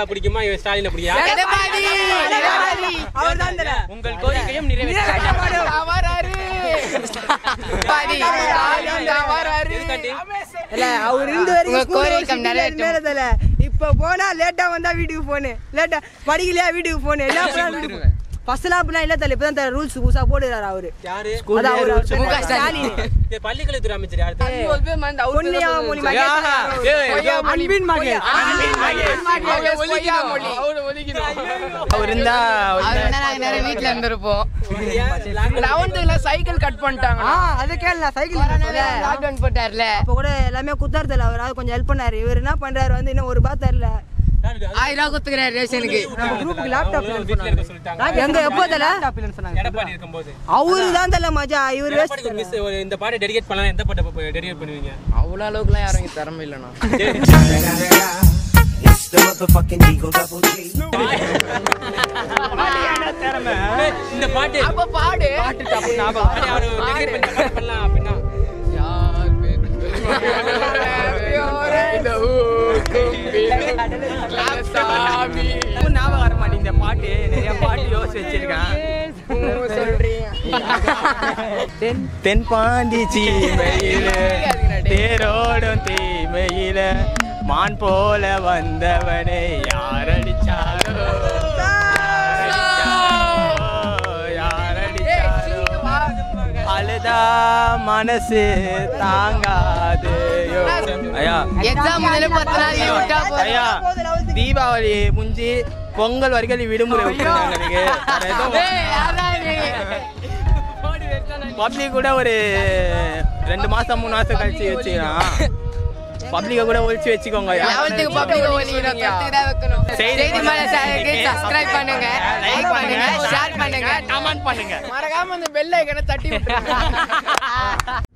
பிடிக்குமா இவன் ஸ்டாலினை பிடிக்கா எடப்பாடி எடப்பாடி அவர்தான் தல. உங்கள் கோரிக்கையும் நிறைவேற்ற தவறாரு எடப்பாடி ஸ்டாலின் தவறாரு இல்ல, அவர் இருந்த வரைக்கும் உங்க school கோரிக்கை வச்சுட்டு நிறைவேற்றும். மேல தல. இப்ப போனா லேட்டா வந்தா வீட்டுக்கு போனு லேட்டா படிக்கலையா வீட்டுக்கு போனு எல்லாம் ஃபர்ஸ்ட் எல்லாம் அப்படிலாம் இல்ல தல இப்பதான் தல ரூல்ஸ் புதுசா போடுறாரு அவரு யாரு அதான் அவரு மு க ஸ்டாலின். இது பள்ளிக்கல்வித்துறை அமைச்சர் யாரு பொன்னியா மொழி மகேஷ் அன்பின் மகன் அவர் இருந்தா அவர் வேணா நாங்க நிறைய வீட்ல இருந்திருப்போம் லெவன்த்ல சைக்கிள் கட் பண்ணிட்டாங்க ஆ அது கேள சைக்கிள் லாக்டவுன் போட்டார்ல அப்ப கூட எல்லாமே குத்தார் தல அவர் கொஞ்சம் ஹெல்ப் பண்ணாரு இவர் என்ன பண்றாரு வந்து இன்னும் ஒரு பாத் தரல ஆயிரம் ரூபா குத்துக்கிறாரு ரேஷனுக்கு நம்ம குரூப்புக்கு லேப்டாப் வீட்டுல இருக்க சொல்லிட்டாங்க எங்க எப்போ தல எடப்பாடி இருக்கும்போது அவரு தான் தல மஜா இவர் எடப்பாடிக்கு ஒரு miss ஒரு இந்த பாட்டை டெடிகேட் பண்ணலாம் எந்த பாட்டை டெடிகேட் பண்ணுவீங்க அவ்வளவு அளவுக்குலாம் யாரும் இங்க திறமை இல்லைண்ணா It's the motherfucking Eagle Double G. ஏய், இந்த பாட்டு அப்ப பாடு பாட்டு அவரு டெடிகேட் பண்ணி பாட்டு பண்ணலாம் அப்படின்னா ஞாபகம் வர மாட்டேங்குது இந்த பாட்டு நிறைய பாட்டு யோசிச்சு வச்சிருக்கேன் தென் தென் பாண்டி சீமையில தேரோடும் தீமையில மான் போல வந்தவனே யார் அடிச்சாரோ யார் அடிச்சாரோ அழுதா மனசு தாங்காது ஐயா எக்ஸாம் முதல்ல பத்து நாள் leave விட்டா போதும். ஐயா தீபாவளி முடிஞ்சு பொங்கல் வரைக்கும் விடுமுறை விட்டுருக்காங்க எனக்கு வேற எதுவும் ஏய், யாரா நீ? பப்ளிக் கூட ஒரு ரெண்டு மாசம் மூணு மாசம் கழிச்சு வச்சுக்கலாம் பப்ளிக்க கூட ஒழிச்சு வச்சுக்கோங்க ஐயா. 11th க்கு public ஒழிக்கணும், பத்துக்கு தான் வைக்கணும். செய்தி செய்தி மலை சேனலுக்கு subscribe பண்ணுங்க லைக் பண்ணுங்க ஷேர் பண்ணுங்க கமெண்ட் பண்ணுங்க மறக்காம அந்த பெல் ஐக்கனை தட்டி விட்டுருங்க